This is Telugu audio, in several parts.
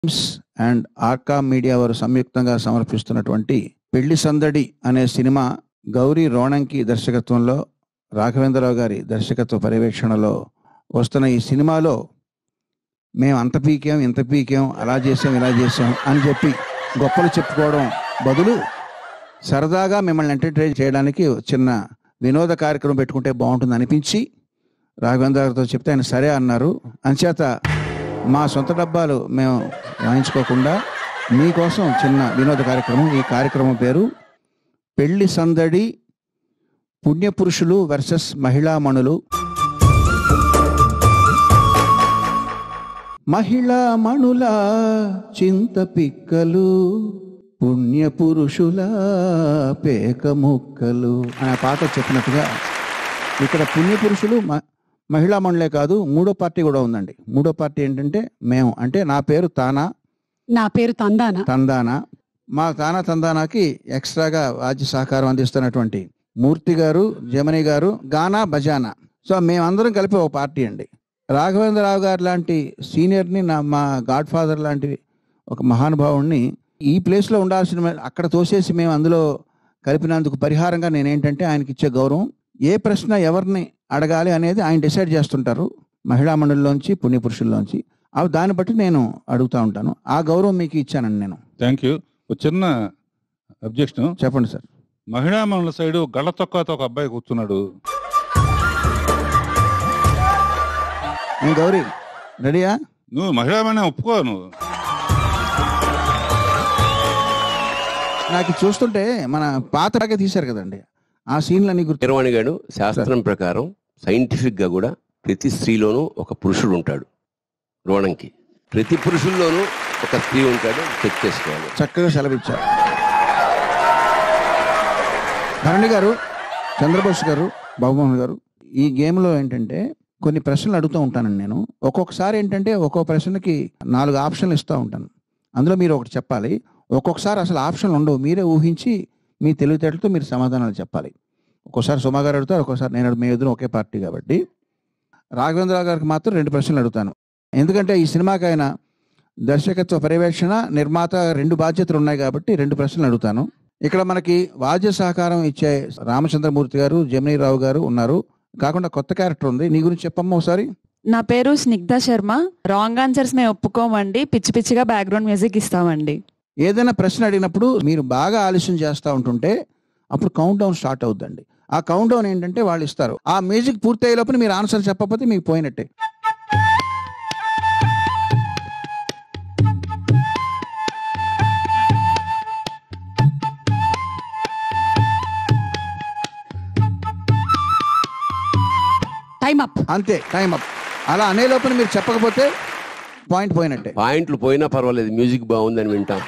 ఫిల్మ్స్ అండ్ ఆర్కా మీడియా వారు సంయుక్తంగా సమర్పిస్తున్నటువంటి పెళ్లి సందడి అనే సినిమా గౌరీ రోణంకి దర్శకత్వంలో రాఘవేంద్రరావు గారి దర్శకత్వ పర్యవేక్షణలో వస్తున్న ఈ సినిమాలో మేము అంత పీకాం ఇంత పీకాం అలా చేసాం ఇలా చేసాం అని చెప్పి గొప్పలు చెప్పుకోవడం బదులు సరదాగా మిమ్మల్ని ఎంటర్టైన్ చేయడానికి చిన్న వినోద కార్యక్రమం పెట్టుకుంటే బాగుంటుంది అనిపించి రాఘవేంద్ర గారితో చెప్తే ఆయన సరే అన్నారు అంచేత మా సొంత డబ్బాలు మేము వాయించుకోకుండా మీకోసం చిన్న వినోద కార్యక్రమం ఈ కార్యక్రమం పేరు పెళ్లి సందడి పుణ్యపురుషులు వర్సెస్ మహిళామణులు మహిళామణుల చింత పిక్కలు పుణ్యపురుషుల పేక ముక్కలు అనే పాట చెప్పినట్టుగా ఇక్కడ పుణ్యపురుషులు మ- మహిళామణులే కాదు మూడో పార్టీ కూడా ఉందండి మూడో పార్టీ ఏంటంటే మేము అంటే నా పేరు తానా నా పేరు తందాన తందానా మా తానా తందానాకి ఎక్స్ట్రాగా వాద్య సహకారం అందిస్తున్నటువంటి మూర్తి గారు జమని గారు గానా బజానా సో మేమందరం కలిపి ఒక పార్టీ అండి రాఘవేంద్రరావు గారు లాంటి సీనియర్ని నా మా గాడ్ ఫాదర్ లాంటి ఒక మహానుభావుణ్ణి ఈ ప్లేస్లో ఉండాల్సిన అక్కడ తోసేసి మేము అందులో కలిపినందుకు పరిహారంగా నేనేంటంటే ఆయనకి ఇచ్చే గౌరవం ఏ ప్రశ్న ఎవరిని అడగాలి అనేది ఆయన డిసైడ్ చేస్తుంటారు మహిళా మండలిలోంచి పుణ్యపురుషుల్లోంచి అవి దాన్ని బట్టి నేను అడుగుతూ ఉంటాను ఆ గౌరవం మీకు ఇచ్చానండి నేను థ్యాంక్ యూ ఒక చిన్న అబ్జెక్షన్ చెప్పండి సార్ మహిళా మనుల సైడ్ గళ్ళ చొక్కాతో ఒక అబ్బాయి కూర్చున్నాడు నేను గౌరీ రెడీయా నువ్వు మహిళా మనే ఒప్పుకో నువ్వు నాకు ఇది చూస్తుంటే మన పాతలాగే తీశారు కదండి ఆ సీన్లన్నీ గుర్తు కీరవాణి గారు శాస్త్రం ప్రకారం సైంటిఫిక్ గా కూడా ప్రతి స్త్రీలోనూ ఒక పురుషుడు ఉంటాడు రోణంకి ప్రతి పురుషుల్లోనూ ఒక స్త్రీ ఉంటాడు చెక్ చేసుకోవాలి చక్కగా సెలవిచ్చారు భరణి గారు చంద్రబోస్ గారు బాబుమోహన్ గారు ఈ గేమ్లో ఏంటంటే కొన్ని ప్రశ్నలు అడుగుతూ ఉంటానండి నేను ఒక్కొక్కసారి ఏంటంటే ఒక్కొక్క ప్రశ్నకి నాలుగు ఆప్షన్లు ఇస్తూ ఉంటాను అందులో మీరు ఒకటి చెప్పాలి ఒక్కొక్కసారి అసలు ఆప్షన్లు ఉండవు మీరే ఊహించి మీ తెలివితేటలతో మీరు సమాధానాలు చెప్పాలి ఒక్కోసారి సుమా గారు అడుగుతారు ఒక్కోసారి నేను మీ ఎదురు ఒకే పార్టీ కాబట్టి రాఘవేంద్రరావు గారికి మాత్రం రెండు ప్రశ్నలు అడుగుతాను ఎందుకంటే ఈ సినిమాకి ఆయన దర్శకత్వ పర్యవేక్షణ నిర్మాత రెండు బాధ్యతలు ఉన్నాయి కాబట్టి రెండు ప్రశ్నలు అడుగుతాను ఇక్కడ మనకి వాద్య సహకారం ఇచ్చే రామచంద్రమూర్తి గారు జమినీరావు గారు ఉన్నారు కాకుండా కొత్త క్యారెక్టర్ ఉంది నీ గురించి చెప్పమ్మా ఒకసారి నా పేరు స్నిగ్ధ శర్మ రాంగ్ ఆన్సర్స్ మేము ఒప్పుకోమండి పిచ్చి పిచ్చిగా బ్యాక్గ్రౌండ్ మ్యూజిక్ ఇస్తామండి ఏదైనా ప్రశ్న అడిగినప్పుడు మీరు బాగా ఆలస్యం చేస్తూ ఉంటుంటే అప్పుడు కౌంట్ డౌన్ స్టార్ట్ అవుద్దండి ఆ కౌంట్ డౌన్ ఏంటంటే వాళ్ళు ఇస్తారు ఆ మ్యూజిక్ పూర్తయ్యే లోపల మీరు ఆన్సర్ చెప్పకపోతే మీకు పోయినట్టే టైం అప్ అంతే టైం అప్ అలా అనే లోపల మీరు చెప్పకపోతే పాయింట్ పోయినట్టే పాయింట్లు పోయినా పర్వాలేదు మ్యూజిక్ బాగుందని వింటాం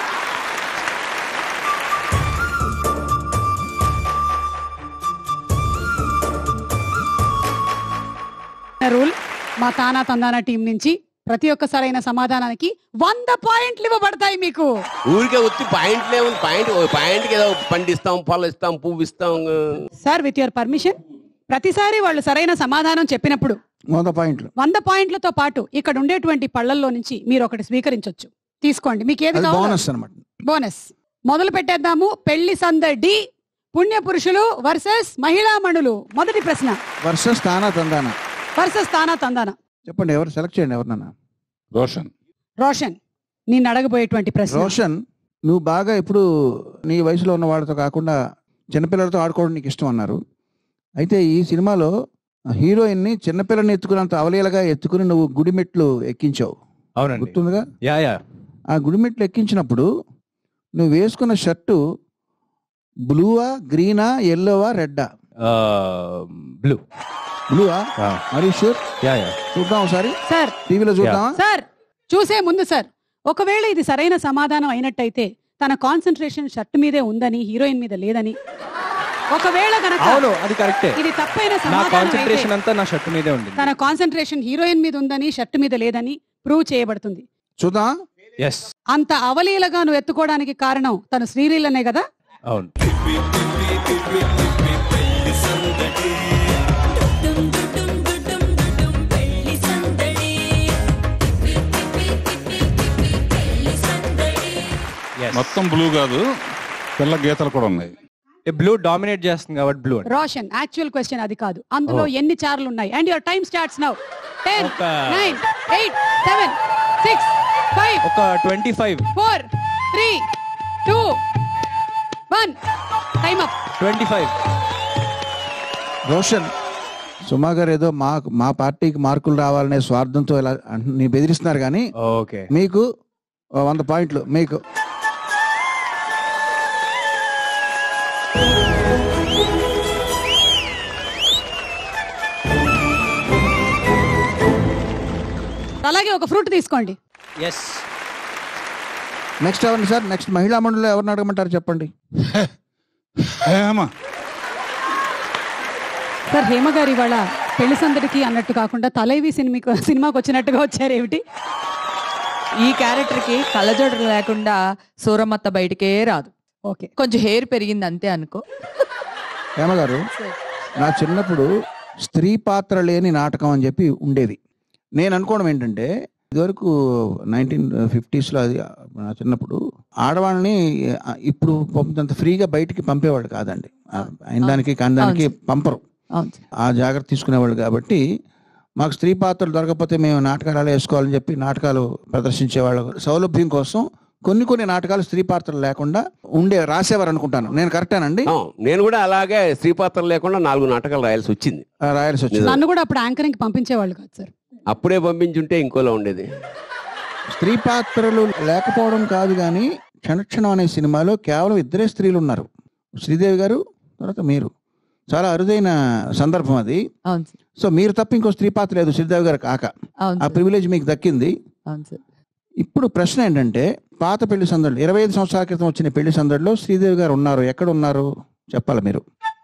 రూల్ మా తానా తందానా టీం నుంచి ప్రతి ఒక్క సరైన సమాధానానికి వంద పాయింట్లు ఇవ్వబడతాయి మీకు ఊరికే వచ్చి పాయింట్లే ఉంది పాయింట్ పాయింట్కి ఏదో పండిస్తాం పళ్ళు ఇస్తాం పువ్వు ఇస్తాం సార్ విత్ యువర్ పర్మిషన్ ప్రతిసారి వాళ్ళు సరైన సమాధానం చెప్పినప్పుడు వంద పాయింట్లు వంద పాయింట్లతో పాటు ఇక్కడ ఉండేటువంటి పళ్ళల్లో నుంచి మీరు ఒకటి స్వీకరించవచ్చు తీసుకోండి మీకు ఏది అది కావాలో బోనస్ అనమాట బోనస్ మొదలు పెట్టేద్దాము పెళ్లి సందడి పుణ్య పురుషులు వర్సెస్ మహిళామణులు మొదటి ప్రశ్న వర్సెస్ తానా తందానా వర్సెస్ తానా తందాన చెప్పండి ఎవరు సెలెక్ట్ చేయండి ఎవరినన్నా రోషన్ రోషన్ నేను అడగబోయేటువంటి ప్రశ్న రోషన్ నువ్వు బాగా ఇప్పుడు నీ వయసులో ఉన్న వాళ్ళతో కాకుండా చిన్నపిల్లలతో ఆడుకోవడం నీకు ఇష్టం అన్నారు అయితే ఈ సినిమాలో హీరోయిన్ని చిన్నపిల్లని ఎత్తుకున్నంత అవలీలగా ఎత్తుకుని నువ్వు గుడిమెట్లు ఎక్కించావు అవునండి గుర్తుందిగా యా యా ఆ గుడిమెట్లు ఎక్కించినప్పుడు నువ్వు వేసుకున్న షర్టు బ్లూవా గ్రీనా ఎల్లోవా రెడ్డా బ్లూ బ్లూవా మరి షూర్ యా యా చూద్దాం ఒకసారి సార్ టీవీలో చూద్దామా సార్ చూసే ముందు సార్ ఒకవేళ ఇది సరైన సమాధానం అయినట్టయితే తన కాన్సన్ట్రేషన్ షర్ట్ మీదే ఉందని హీరోయిన్ మీద లేదని ఒకవేళ గనక అవును అది కరెక్టే ఇది తప్పైన నా సమాధానం కాన్సన్ట్రేషన్ అయితే అంతా నా షర్ట్ మీదే ఉండింది తన కాన్సన్ట్రేషన్ హీరోయిన్ మీద ఉందని షర్ట్ మీద లేదని ప్రూవ్ చేయబడుతుంది చూద్దాం ఎస్ అంత అవలీలగా నువ్వు ఎత్తుకోవడానికి కారణం తను శ్రీలీలనే కదా అవును Yes. మొత్తం బ్లూ కాదు తెల్ల గీతలు కూడా ఉన్నాయి బ్లూ డామినేట్ చేస్తుంది కాబట్టి బ్లూ అండి రోషన్ యాక్చువల్ క్వశ్చన్ అది కాదు అందులో Oh. ఎన్ని చార్లు ఉన్నాయి and your time starts now ten ఒక- nine eight seven six five ఒక twenty five four three two one time up twenty five Roshan Suma garu ఏదో మా మా పార్టీకి మార్కులు రావాలనే స్వార్థంతో ఇలా అంటు- నీ బెదిరిస్తున్నారు కానీ ఓకే మీకు ఓ వంద పాయింట్లు మీకు అలాగే ఒక ఫ్రూట్ తీసుకోండి ఎస్ నెక్స్ట్ ఎవరిని సార్ నెక్స్ట్ మహిళా మండలిలో ఎవరిని అడగమంటారు చెప్పండి హేమ సార్ హేమ గారు ఇవాళ పెళ్లి సందడికి అన్నట్టు కాకుండా తలైవి సినిమాకి సినిమాకి వచ్చినట్టుగా వచ్చారు ఏమిటి ఈ క్యారెక్టర్ కి కళ్ళజోడు లేకుండా సూరమత్త బయటికే రాదు ఓకే కొంచెం హెయిర్ పెరిగింది అంతే అనుకో హేమ గారు నా చిన్నప్పుడు స్త్రీ పాత్ర లేని నాటకం అని చెప్పి ఉండేది నేను అనుకోవడం ఏంటంటే ఇదివరకు నైన్టీన్ ఫిఫ్టీస్లో అది నా చిన్నప్పుడు ఆడవాళ్ళని ఆ, ఇప్పుడు పంపినంత ఫ్రీగా బయటికి పంపేవాళ్ళు కాదండి ఆ, అయిన దానికి కాని దానికి పంపరు అవును సార్. ఆ జాగ్రత్త తీసుకునేవాళ్ళు కాబట్టి మాకు స్త్రీ పాత్రలు దొరకకపోతే మేము నాటకాలు అలా వేసుకోవాలని చెప్పి నాటకాలు ప్రదర్శించేవాళ్ళు సౌలభ్యం కోసం కొన్ని కొన్ని నాటకాలు స్త్రీ పాత్రలు లేకుండా ఉండే రాసేవారు అనుకుంటాను నేను కరెక్టేనండి ఆ, నేను కూడా అలాగే శ్రీపాత్రలు లేకుండా నాలుగు నాటకాలు రాయాల్సి వచ్చింది ఆ, రాయాల్సి వచ్చింది నన్ను కూడా అప్పుడు యాంకరింగ్ పంపించేవాళ్ళు కాదు సార్ అప్పుడే పంపించుంటే ఇంకోలా ఉండేది స్త్రీ పాత్రలు లేకపోవడం కాదు కానీ క్షణక్షణం అనే సినిమాలో కేవలం ఇద్దరే స్త్రీలు ఉన్నారు శ్రీదేవి గారు తర్వాత మీరు చాలా అరుదైన సందర్భం అది అవును సార్ సో మీరు తప్ప ఇంకో స్త్రీ పాత్ర లేదు శ్రీదేవి గారు కాక అవును ఆ సార్ ప్రివిలేజ్ మీకు దక్కింది అవును సార్ ఇప్పుడు ప్రశ్న ఏంటంటే పాత పెళ్లి సందడి ఇరవై ఐదు సంవత్సరాల క్రితం వచ్చిన పెళ్లి సందడిలో శ్రీదేవి గారు ఉన్నారు ఎక్కడ ఉన్నారు చెప్పాలి మీరు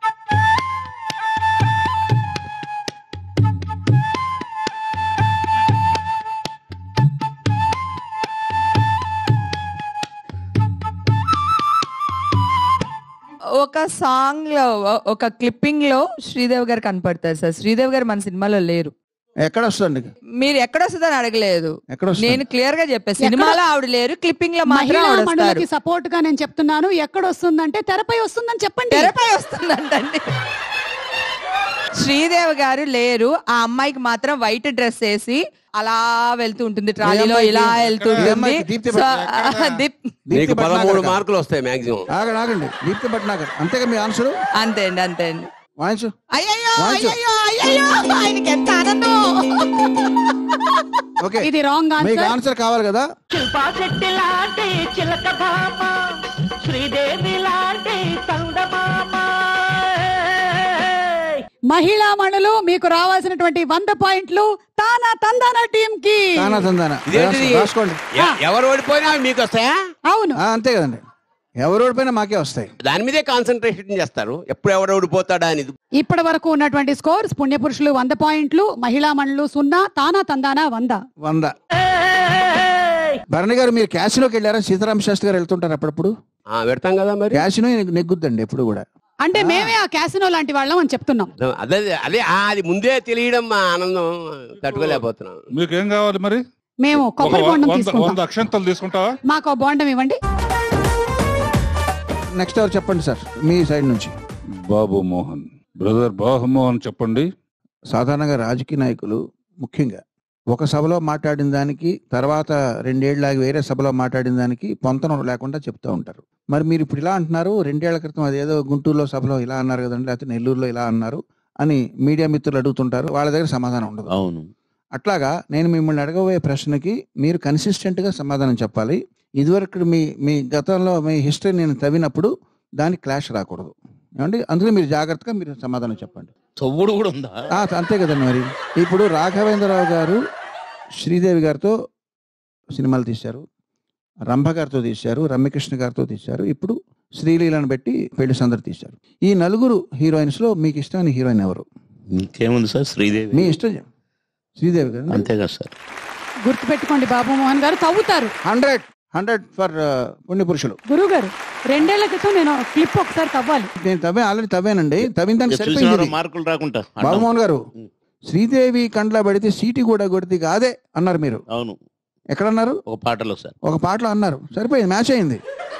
ఒక సాంగ్ లో ఒక క్లిప్పింగ్ లో శ్రీదేవి గారు కనపడతారు సార్ శ్రీదేవి గారు మన సినిమాలో లేరు ఎక్కడ వస్తుంది మీరు ఎక్కడ వస్తుందని అడగలేదు ఎక్కడ వస్తుంది నేను క్లియర్ గా చెప్పాను సినిమాలో ఆవిడ లేరు క్లిప్పింగ్ లో మాత్రం మహిళా ఆవిడ వస్తారు మండలికి సపోర్ట్ గా నేను చెప్తున్నాను ఎక్కడ వస్తుందంటే తెరపై వస్తుందని చెప్పండి తెరపై వస్తుందంటండి శ్రీదేవి గారు లేరు ఆ అమ్మాయికి మాత్రం వైట్ డ్రెస్ వేసి అలా వెళ్తూ ఉంటుంది ట్రాలీలో అమ్మాయికి? ఇలా వెళ్తూ ఏ ఉంటుంది అమ్మాయికి? దీప్తి సో, భట్ దీప్- దీప్తి నీకు భట్నాగర్ పదమూడు కాదు. మార్కులు వస్తాయి మాక్సిమం ఆగండి ఆగండి దీప్తి భట్నాగర్ అంతేగా మీ ఆన్సర్ అంతే అండి అంతే అండి వాయించు అయ్యయ్యో వాయించు. అయ్యయ్యో అయ్యయ్యో ఆయనకి ఎంత ఆనందం ఓకే ఇది రాంగ్ మీకు ఆన్సర్ ఆన్సర్ కావాలి కదా శిల్పా శెట్టి లాంటి చిలక భామ శ్రీదేవి లాంటి చందమామ మహిళా మండలు మీకు రావాల్సినటువంటి వంద పాయింట్లు తానా తందానా టీం కి తానా తందాన ఇదేంటిది? రాసుకోండి ఎ- ఎవరు ఓడిపోయినా అవి మీకు వస్తాయా అవును ఆ, అంతే కదండి ఎవరు ఓడిపోయినా మాకే వస్తాయి దాని మీదే కాన్సన్ట్రేషన్ చేస్తారు ఎప్పుడు ఎవరు ఓడిపోతాడా అని ఇప్పటి వరకు ఉన్నటువంటి స్కోర్స్ పుణ్యపురుషులు వంద పాయింట్లు మహిళా మండలు సున్నా తానా తందానా వంద వంద భరణి గారు మీరు క్యాసినోకి వెళ్ళారా సీతారామ శాస్త్రి గారు వెళ్తుంటారు అప్పుడప్పుడు ఆ, పెడతాం కదా మరి క్యాసినో నెగ్గుద్దండి ఎప్పుడు కూడా అంటే మేమే ఆ క్యాసినో లాంటి వాళ్ళం అని చెప్తున్నాం అదే అదే ఆ, అది ముందే తెలియడం మా ఆనందం తట్టుకోలేకపోతున్నాం మీకేం కావాలి మరి మేము ఒక కొబ్బరి వ- బొండం వంద తీసుకుంటాం వంద అక్షంతలు తీసుకుంటావా మాకు ఆ బోండం ఇవ్వండి నెక్స్ట్ ఎవరు చెప్పండి సార్ మీ సైడ్ నుంచి బాబు మోహన్ బ్రదర్ బాబు మోహన్ చెప్పండి సాధారణంగా రాజకీయ నాయకులు ముఖ్యంగా ఒక సభలో మాట్లాడిన దానికి తర్వాత రెండేళ్ళలాగి వేరే సభలో మాట్లాడిన దానికి పొంతనం లేకుండా చెప్తూ ఉంటారు మరి మీరు ఇప్పుడు ఇలా అంటున్నారు రెండేళ్ల క్రితం అదేదో గుంటూరులో సభలో ఇలా అన్నారు కదండి లేకపోతే నెల్లూరులో ఇలా అన్నారు అని మీడియా మిత్రులు అడుగుతుంటారు వాళ్ళ దగ్గర సమాధానం ఉండదు అవును అట్లాగా నేను మిమ్మల్ని అడగబోయే ప్రశ్నకి మీరు కన్సిస్టెంట్గా సమాధానం చెప్పాలి ఇదివరకు మీ మీ గతంలో మీ హిస్టరీ నేను తవ్వినప్పుడు దానికి క్లాష్ రాకూడదు ఏమండి అందుకే మీరు జాగ్రత్తగా మీరు సమాధానం చెప్పండి చవ్వుడు కూడా ఉందా ఆ, అంతే కదండి మరి ఇప్పుడు రాఘవేంద్రరావు గారు శ్రీదేవి గారితో సినిమాలు తీశారు రంభ గారితో తీశారు రమ్యకృష్ణ గారితో తీశారు ఇప్పుడు శ్రీలీలను పెట్టి పెళ్లి సందడి తీశారు ఈ నలుగురు హీరోయిన్స్ లో మీకు ఇష్టమైన హీరోయిన్ ఎవరు ఇంకేముంది సార్ శ్రీదేవి మీ ఇష్టం చెప్ప- శ్రీదేవి గారు అంతేగా సార్ గుర్తు పెట్టుకోండి బాబు మోహన్ గారు తవ్వుతారు హండ్రెడ్ హండ్రెడ్ ఫర్ పుణ్య పురుషులు గురువు గారు రెండేళ్ల క్రితం నేను క్లిప్ ఒకసారి తవ్వాలి నేను తవ్వే ఆల్రెడీ తవ్వానండి తవ్విన దానికి చూసిన సరిపోయింది మార్కులు రాకుంటా బాబుమోహన్ గారు ఉం. శ్రీదేవి కండ్ల పడితే సీటి కూడా కొడితే కాదే అన్నారు మీరు అవును ఎక్కడన్నారు ఒక పాటలో సార్ ఒక పాటలో అన్నారు సరిపోయింది మ్యాచ్ అయింది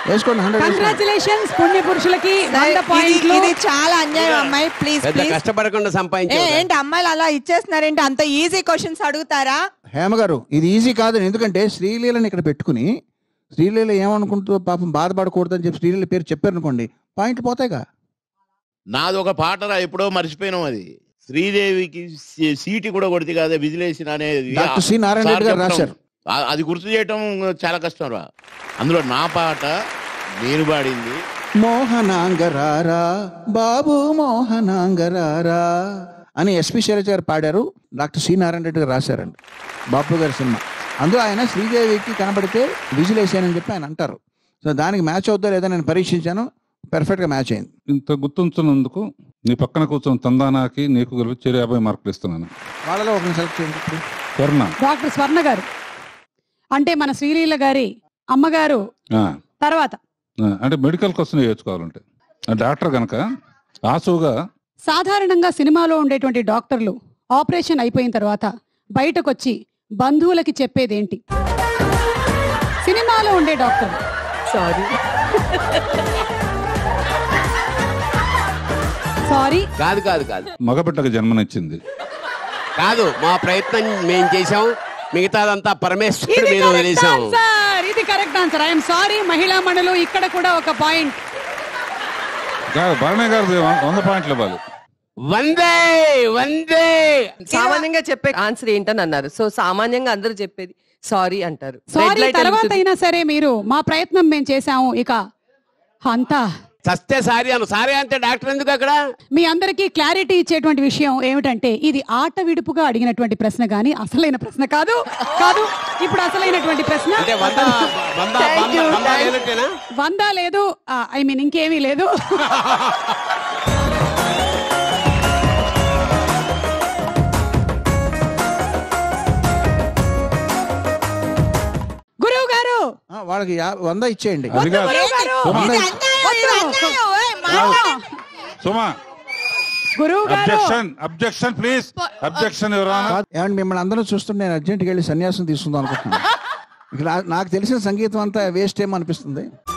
వేసుకోండి హండ్రెడ్ కంగ్రాచులేషన్స్ పుణ్య పురుషులకి వంద ఇది పాయింట్లు ఇది చాలా అన్యాయం అమ్మాయి ప్లీజ్ పెద్ద ప్లీజ్ కష్టపడకుండా ఏ సంపాదించే ఏంటి అమ్మాయిలు అలా ఇచ్చేస్తున్నారేంటి అంత ఈజీ క్వశ్చన్స్ అడుగుతారా హేమ గారు ఇది ఈజీ కాదు ఎందుకంటే శ్రీలీలని ఇక్కడ పెట్టుకుని శ్రీలీల ఏమనుకుంటూ పాపం బాధపడకూడదని చెప్పి శ్రీలీల పేరు చెప్పారనుకోండి పాయింట్లు పోతాయిగా నాది ఒక పాటరా ఎప్పుడో మర్చిపోయినాం అది శ్రీదేవికి సీ- సీటు కూడా కొడితే కాదే విజిలేషన్ అనేది డాక్టర్ సి నారాయణ రెడ్డి గారు సార్ రాశారు చెప్పడం. ఆ- అది గుర్తు చేయటం చాలా కష్టం రా అందులో నా పాట నేను పాడింది మోహనాంగరారా బాబు మోహనాంగరారా అని ఎస్పి శైలజ గారు పాడారు డాక్టర్ సి నారాయణ రెడ్డి గారు రాశారండి బాపు గారి సినిమా అందులో ఆయన శ్రీదేవికి కనబడితే విజిలేసానని చెప్పి ఆయన అంటారు సో దానికి మ్యాచ్ అవుతా లేదా నేను పరీక్షించాను perfect గా మ్యాచ్ అయింది ఇంత గుర్తుంచున్నందుకు నీ పక్కన కూర్చొని తందానాకి నీకు కలిపి చెరు యాభై మార్కులు ఇస్తున్నాను వాళ్ళలో ఒకరిని సెలెక్ట్ చేయండి ఇప్పుడు. స్వర్ణ డాక్టర్ స్వర్ణ గారు అంటే మన శ్రీలీల గారి అమ్మగారు ఆ, తర్వాత ఆ, అంటే మెడికల్ కోసం నేర్చుకోవాలంటే ఆ డాక్టర్ గనక ఆసుగా సాధారణంగా సినిమాలో ఉండేటువంటి డాక్టర్లు ఆపరేషన్ అయిపోయిన తర్వాత బయటకు వచ్చి బంధువులకి చెప్పేదేంటి సినిమాలో ఉండే డాక్టర్ సారీ సారీ కాదు కాదు కాదు మగబిడ్డకు జన్మనిచ్చింది కాదు మా ప్రయత్నం మేము చేసాం మిగతాదంతా పరమేశ్వరుడి ఇది మీద కరెక్ట్ వదిలేసాం ఆన్సర్ ఇది కరెక్ట్ ఆన్సర్ ఐఎమ్ సారీ మహిళా మండలు ఇక్కడ కూడా ఒక పాయింట్ కాదు భరణి గారు వంద పాయింట్లు ఇవ్వాలి వందే వందే సామాన్యంగా చెప్పే ఆన్సర్ ఏంటని అన్నారు సో సామాన్యంగా అందరూ చెప్పేది సారీ అంటారు Red సారీ light తర్వాత వెలుగుతుంది. అయినా సరే మీరు మా ప్రయత్నం మేము చేశాము ఇక అంతా చస్తే సారీ అను సారీ అంటే డాక్టర్ ఎందుకు అక్కడ మీ అందరికీ క్లారిటీ ఇచ్చేటువంటి విషయం ఏమిటంటే ఇది ఆట విడుపుగా అడిగినటువంటి ప్రశ్న గాని అసలైన ప్రశ్న కాదు కాదు ఇప్పుడు అసలైనటువంటి ప్రశ్న అంటే వంద వంద వంద వంద లేనట్టేనా వంద లేదు ఐ మీన్ ఇంకేమీ లేదు గురువు గారు ఆ, వాళ్ళకి యా- వంద ఇచ్చేయండి అది కాదు గురువు గారు సుమా. వంద ఇది అన్యాయం, ఇది అన్యాయం. ఓయ్, మాట్లాడు. సుమా గురువు గారు అబ్జెక్షన్ అబ్జెక్షన్ ప్లీజ్ అబ్జెక్షన్ ఎవరైనా కాదు, ఏమండి మిమ్మల్ని అందరూ చూస్తుంటే నేను అర్జెంట్కి వెళ్ళి సన్యాసం తీసుకుందాం అనుకుంటున్నాను ఇక నా- నాకు తెలిసిన సంగీతం అంతా వేస్ట్ ఏమో అనిపిస్తుంది